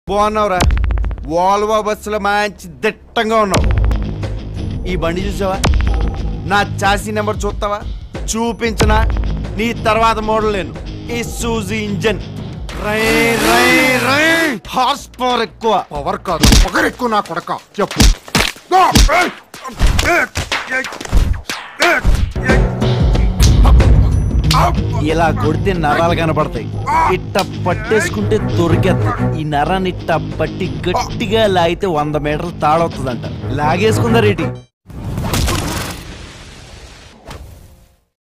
బాగున్నావురా Volvo బస్సులో మంచి దిట్టంగా ఉన్నావు ఈ బండి చూసావా నా చాసీ నెంబర్ చూస్తావా చూపించనా నీ తర్వాత మోడల్ నేను ఈ సూజీ ఇంజన్ రై రై రై హార్స్ పవర్ ఎక్కువ పవర్ కాదు పవర్ ఎక్కువ నా కొడక చెప్పు గో! ఏయ్! ఏయ్! ఏయ్! ఏయ్! ఏయ్! ఇలా కొడితే నరాలు కనపడతాయి ఇట్ట పట్టేసుకుంటే దొరికేద్ది ఈ నరాన్ని ఇట్ట పట్టి గట్టిగా లాగితే వంద మీటర్లు తాడవుతుందంట లాగేసుకుందా రేటి